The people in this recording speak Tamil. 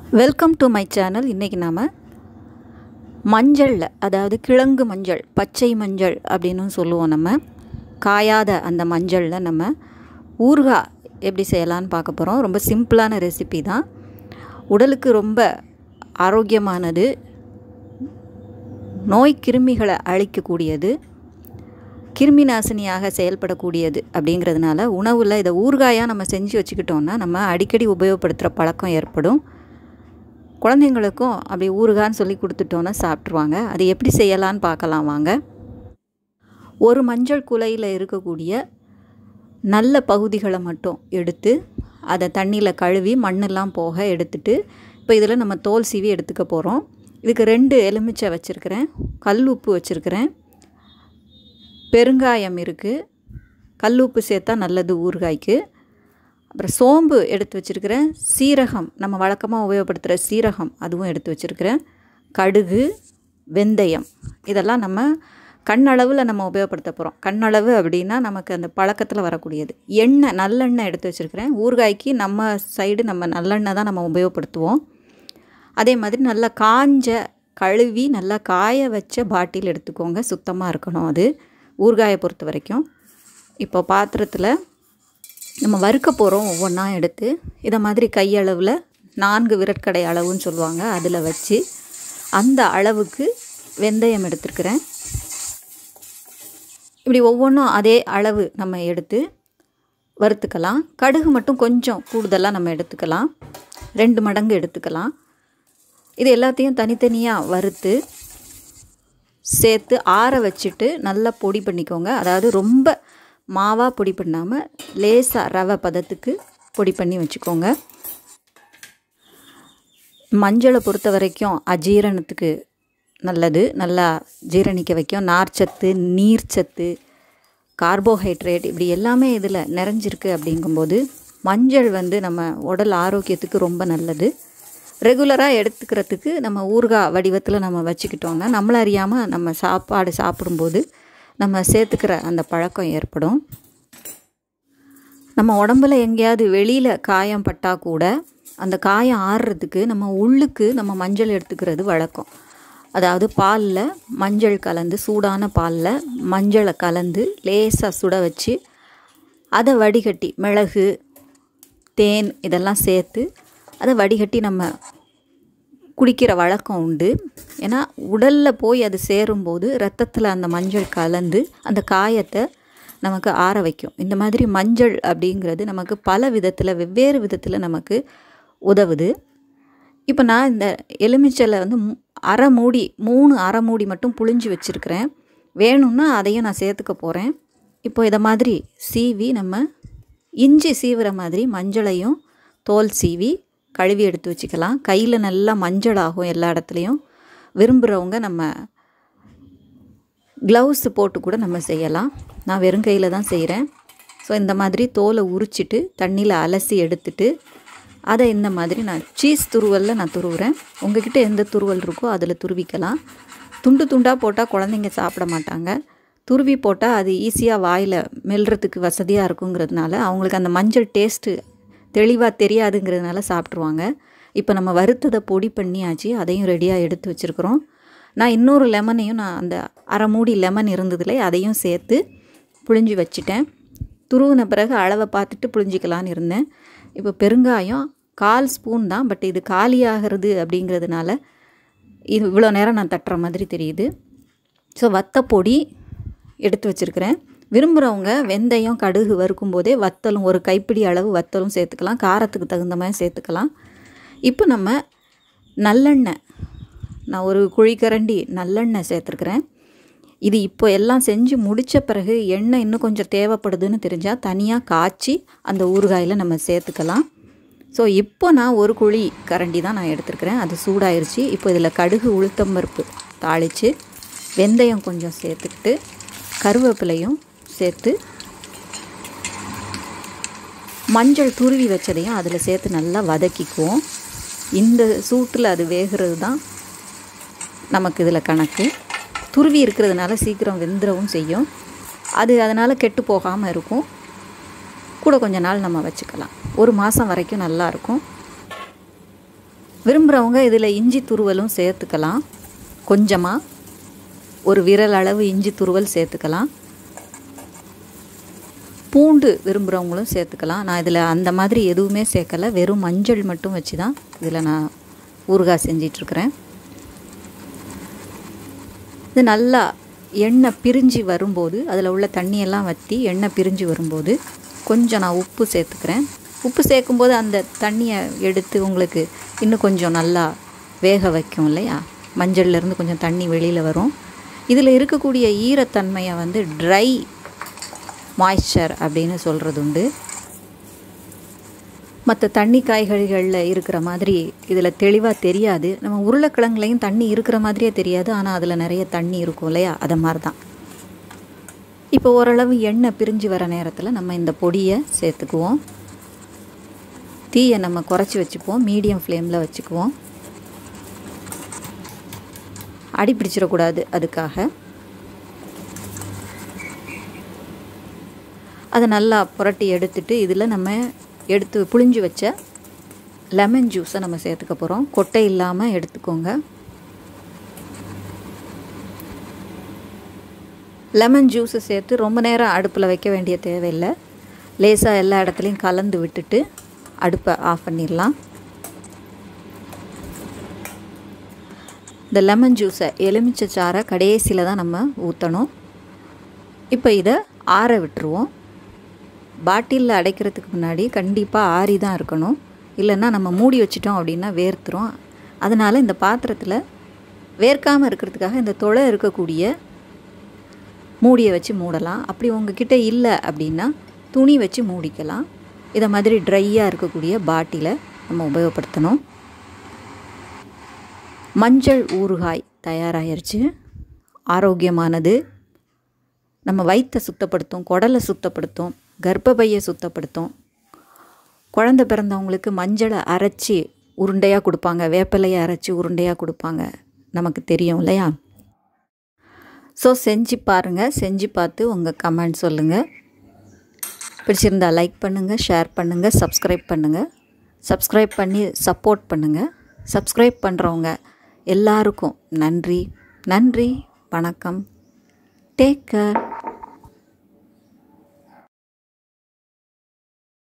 வெல்கம் டு மை சேனல் இன்றைக்கி நாம் மஞ்சளில் அதாவது கிழங்கு மஞ்சள் பச்சை மஞ்சள் அப்படின்னு சொல்லுவோம் நம்ம காயாத அந்த மஞ்சளில் நம்ம ஊறுகாய் எப்படி செய்யலான்னு பார்க்க போகிறோம் ரொம்ப சிம்பிளான ரெசிபி தான் உடலுக்கு ரொம்ப ஆரோக்கியமானது நோய் கிருமிகளை அழிக்கக்கூடியது கிருமி நாசினியாக செயல்படக்கூடியது அப்படிங்கிறதுனால உணவில் இதை ஊறுகாயாக நம்ம செஞ்சு வச்சுக்கிட்டோம்னா நம்ம அடிக்கடி உபயோகப்படுத்துகிற பழக்கம் ஏற்படும் குழந்தைங்களுக்கும் அப்படி ஊறுகான்னு சொல்லி கொடுத்துட்டோன்னா சாப்பிட்ருவாங்க அது எப்படி செய்யலான்னு பார்க்கலாம் வாங்க ஒரு மஞ்சள் குலையில் இருக்கக்கூடிய நல்ல பகுதிகளை மட்டும் எடுத்து அதை தண்ணியில் கழுவி மண்ணெல்லாம் போக எடுத்துட்டு இப்போ இதில் நம்ம தோல் சீவி எடுத்துக்க போகிறோம் இதுக்கு ரெண்டு எலுமிச்சை வச்சுருக்கிறேன் கல் உப்பு வச்சுருக்கிறேன் பெருங்காயம் இருக்குது கல் உப்பு சேர்த்தா நல்லது ஊறுகாய்க்கு அப்புறம் சோம்பு எடுத்து வச்சுருக்கிறேன் சீரகம் நம்ம வழக்கமாக உபயோகப்படுத்துகிற சீரகம் அதுவும் எடுத்து வச்சுருக்கிறேன் கடுகு வெந்தயம் இதெல்லாம் நம்ம கண்ணளவில் நம்ம உபயோகப்படுத்த போகிறோம் கண்ணளவு அப்படின்னா நமக்கு அந்த பழக்கத்தில் வரக்கூடியது எண்ணெய் நல்லெண்ணெய் எடுத்து வச்சுருக்கிறேன் ஊறுகாய்க்கு நம்ம சைடு நம்ம நல்லெண்ணெய் தான் நம்ம உபயோகப்படுத்துவோம் அதே மாதிரி நல்லா காஞ்ச கழுவி நல்லா காய வச்ச பாட்டில் எடுத்துக்கோங்க சுத்தமாக இருக்கணும் அது ஊறுகாயை பொறுத்த வரைக்கும் இப்போ பாத்திரத்தில் நம்ம வறுக்க போகிறோம் ஒவ்வொன்றா எடுத்து இதை மாதிரி கையளவில் நான்கு விரட்கடை அளவுன்னு சொல்லுவாங்க அதில் வச்சு அந்த அளவுக்கு வெந்தயம் எடுத்துருக்கிறேன் இப்படி ஒவ்வொன்றும் அதே அளவு நம்ம எடுத்து வறுத்துக்கலாம் கடுகு மட்டும் கொஞ்சம் கூடுதலாக நம்ம எடுத்துக்கலாம் ரெண்டு மடங்கு எடுத்துக்கலாம் இது எல்லாத்தையும் தனித்தனியாக வறுத்து சேர்த்து ஆற வச்சுட்டு நல்லா பொடி பண்ணிக்கோங்க அதாவது ரொம்ப மாவாக பொடி பண்ணாமல் லேசாக ரவை பதத்துக்கு பொடி பண்ணி வச்சுக்கோங்க மஞ்சளை பொறுத்த வரைக்கும் அஜீரணத்துக்கு நல்லது நல்லா ஜீரணிக்க வைக்கும் நார்ச்சத்து நீர்ச்சத்து கார்போஹைட்ரேட் இப்படி எல்லாமே இதில் நிறைஞ்சிருக்கு அப்படிங்கும்போது மஞ்சள் வந்து நம்ம உடல் ஆரோக்கியத்துக்கு ரொம்ப நல்லது ரெகுலராக எடுத்துக்கிறதுக்கு நம்ம ஊறுகாய் வடிவத்தில் நம்ம வச்சுக்கிட்டோம்னா நம்மளை அறியாமல் நம்ம சாப்பாடு சாப்பிடும்போது நம்ம சேர்த்துக்கிற அந்த பழக்கம் ஏற்படும் நம்ம உடம்புல எங்கேயாவது வெளியில் காயம் பட்டால் கூட அந்த காயம் ஆறுறதுக்கு நம்ம உள்ளுக்கு நம்ம மஞ்சள் எடுத்துக்கிறது வழக்கம் அதாவது பாலில் மஞ்சள் கலந்து சூடான பாலில் மஞ்சளை கலந்து லேசாக சுட வச்சு அதை வடிகட்டி மிளகு தேன் இதெல்லாம் சேர்த்து அதை வடிகட்டி நம்ம குடிக்கிற வழக்கம் உண்டு ஏன்னா உடலில் போய் அது சேரும்போது ரத்தத்தில் அந்த மஞ்சள் கலந்து அந்த காயத்தை நமக்கு ஆற வைக்கும் இந்த மாதிரி மஞ்சள் அப்படிங்கிறது நமக்கு பல விதத்தில் வெவ்வேறு விதத்தில் நமக்கு உதவுது இப்போ நான் இந்த எலுமிச்சலை வந்து அரை மூடி மூணு அரை மூடி மட்டும் புழிஞ்சு வச்சுருக்கிறேன் வேணும்னா அதையும் நான் சேர்த்துக்க போகிறேன் இப்போ இதை மாதிரி சீவி நம்ம இஞ்சி சீவுற மாதிரி மஞ்சளையும் தோல் சீவி கழுவி எடுத்து வச்சுக்கலாம் கையில் நல்லா மஞ்சள் ஆகும் எல்லா இடத்துலையும் விரும்புகிறவங்க நம்ம க்ளவுஸ் போட்டு கூட நம்ம செய்யலாம் நான் வெறும் கையில் தான் செய்கிறேன் ஸோ இந்த மாதிரி தோலை உரிச்சிட்டு தண்ணியில் அலசி எடுத்துட்டு அதை இந்த மாதிரி நான் சீஸ் துருவலில் நான் துருவுறேன் உங்ககிட்ட எந்த துருவல் இருக்கோ அதில் துருவிக்கலாம் துண்டு துண்டாக போட்டால் குழந்தைங்க சாப்பிட மாட்டாங்க துருவி போட்டால் அது ஈஸியாக வாயில் மெல்றதுக்கு வசதியாக இருக்குங்கிறதுனால அவங்களுக்கு அந்த மஞ்சள் டேஸ்ட்டு தெளிவாக தெரியாதுங்கிறதுனால சாப்பிட்ருவாங்க இப்போ நம்ம வறுத்ததை பொடி பண்ணியாச்சு அதையும் ரெடியாக எடுத்து வச்சுருக்குறோம் நான் இன்னொரு லெமனையும் நான் அந்த அரை மூடி லெமன் இருந்ததில் அதையும் சேர்த்து புழிஞ்சு வச்சுட்டேன் துருவின பிறகு அளவை பார்த்துட்டு புழிஞ்சிக்கலான்னு இருந்தேன் இப்போ பெருங்காயம் கால் ஸ்பூன் தான் பட் இது காலியாகிறது அப்படிங்கிறதுனால இது இவ்வளோ நேரம் நான் தட்டுற மாதிரி தெரியுது ஸோ வத்தப்பொடி எடுத்து வச்சுருக்கிறேன் விரும்புகிறவங்க வெந்தயம் கடுகு வறுக்கும் போதே வத்தலும் ஒரு கைப்பிடி அளவு வத்தலும் சேர்த்துக்கலாம் காரத்துக்கு தகுந்த மாதிரி சேர்த்துக்கலாம் இப்போ நம்ம நல்லெண்ணெய் நான் ஒரு குழிக்கரண்டி நல்லெண்ணெய் சேர்த்துருக்குறேன் இது இப்போ எல்லாம் செஞ்சு முடித்த பிறகு எண்ணெய் இன்னும் கொஞ்சம் தேவைப்படுதுன்னு தெரிஞ்சால் தனியாக காய்ச்சி அந்த ஊறுகாயில் நம்ம சேர்த்துக்கலாம் ஸோ இப்போ நான் ஒரு குழி கரண்டி தான் நான் எடுத்துருக்கிறேன் அது சூடாயிருச்சு இப்போ இதில் கடுகு உளுத்தம்பருப்பு தாளித்து வெந்தயம் கொஞ்சம் சேர்த்துக்கிட்டு கருவேப்பிலையும் சேர்த்து மஞ்சள் துருவி வச்சதையும் அதில் சேர்த்து நல்லா வதக்கிக்குவோம் இந்த சூட்டில் அது வேகிறது தான் நமக்கு இதில் கணக்கு துருவி இருக்கிறதுனால சீக்கிரம் வெந்துடவும் செய்யும் அது அதனால் கெட்டு போகாமல் இருக்கும் கூட கொஞ்ச நாள் நம்ம வச்சுக்கலாம் ஒரு மாதம் வரைக்கும் நல்லாயிருக்கும் விரும்புகிறவங்க இதில் இஞ்சி துருவலும் சேர்த்துக்கலாம் கொஞ்சமாக ஒரு விரல் அளவு இஞ்சி துருவல் சேர்த்துக்கலாம் பூண்டு விரும்புகிறவங்களும் சேர்த்துக்கலாம் நான் இதில் அந்த மாதிரி எதுவுமே சேர்க்கலை வெறும் மஞ்சள் மட்டும் வச்சு தான் இதில் நான் ஊறுகாய் செஞ்சிட்ருக்கிறேன் இது நல்லா எண்ணெய் பிரிஞ்சு வரும்போது அதில் உள்ள தண்ணியெல்லாம் வற்றி எண்ணெய் பிரிஞ்சு வரும்போது கொஞ்சம் நான் உப்பு சேர்த்துக்கிறேன் உப்பு சேர்க்கும்போது அந்த தண்ணியை எடுத்து உங்களுக்கு இன்னும் கொஞ்சம் நல்லா வேக வைக்கும் இல்லையா மஞ்சள்லேருந்து கொஞ்சம் தண்ணி வெளியில் வரும் இதில் இருக்கக்கூடிய ஈரத்தன்மையை வந்து ட்ரை மாய்ஸ்சர் அப்படின்னு சொல்கிறது உண்டு மற்ற தண்ணி காய்கறிகளில் இருக்கிற மாதிரி இதில் தெளிவாக தெரியாது நம்ம உருளைக்கிழங்குலையும் தண்ணி இருக்கிற மாதிரியே தெரியாது ஆனால் அதில் நிறைய தண்ணி இருக்கும் இல்லையா அதை மாதிரி தான் இப்போ ஓரளவு எண்ணெய் பிரிஞ்சு வர நேரத்தில் நம்ம இந்த பொடியை சேர்த்துக்குவோம் தீயை நம்ம குறைச்சி வச்சுக்குவோம் மீடியம் ஃப்ளேமில் வச்சுக்குவோம் அடி பிடிச்சிடக்கூடாது அதுக்காக அதை நல்லா புரட்டி எடுத்துட்டு இதில் நம்ம எடுத்து புளிஞ்சு வச்ச லெமன் ஜூஸை நம்ம சேர்த்துக்க போகிறோம் கொட்டை இல்லாமல் எடுத்துக்கோங்க லெமன் ஜூஸை சேர்த்து ரொம்ப நேரம் அடுப்பில் வைக்க வேண்டிய தேவையில்லை லேசாக எல்லா இடத்துலையும் கலந்து விட்டுட்டு அடுப்பை ஆஃப் பண்ணிடலாம் இந்த லெமன் ஜூஸை எலுமிச்சை சாறை கடைசியில் தான் நம்ம ஊற்றணும் இப்போ இதை ஆற விட்டுருவோம் பாட்டிலில் அடைக்கிறதுக்கு முன்னாடி கண்டிப்பாக ஆறி தான் இருக்கணும் இல்லைன்னா நம்ம மூடி வச்சிட்டோம் அப்படின்னா வேர்த்துரும் அதனால் இந்த பாத்திரத்தில் வேர்க்காமல் இருக்கிறதுக்காக இந்த தொலை இருக்கக்கூடிய மூடியை வச்சு மூடலாம் அப்படி உங்ககிட்ட இல்லை அப்படின்னா துணி வச்சு மூடிக்கலாம் இதை மாதிரி ட்ரையாக இருக்கக்கூடிய பாட்டிலை நம்ம உபயோகப்படுத்தணும் மஞ்சள் ஊறுகாய் தயாராகிருச்சு ஆரோக்கியமானது நம்ம வயிற்றை சுத்தப்படுத்தும் குடலை சுத்தப்படுத்தும் கர்ப்பப்பையை சுத்தப்படுத்தும் குழந்த பிறந்தவங்களுக்கு மஞ்சளை அரைச்சி உருண்டையாக கொடுப்பாங்க வேப்பிலையை அரைச்சி உருண்டையாக கொடுப்பாங்க நமக்கு தெரியும் இல்லையா ஸோ செஞ்சு பாருங்கள் செஞ்சு பார்த்து உங்கள் கமெண்ட் சொல்லுங்கள் பிடிச்சிருந்தா லைக் பண்ணுங்கள் ஷேர் பண்ணுங்கள் சப்ஸ்கிரைப் பண்ணுங்கள் சப்ஸ்கிரைப் பண்ணி சப்போர்ட் பண்ணுங்கள் சப்ஸ்கிரைப் பண்ணுறவங்க எல்லாருக்கும் நன்றி நன்றி வணக்கம் டேக் கேர்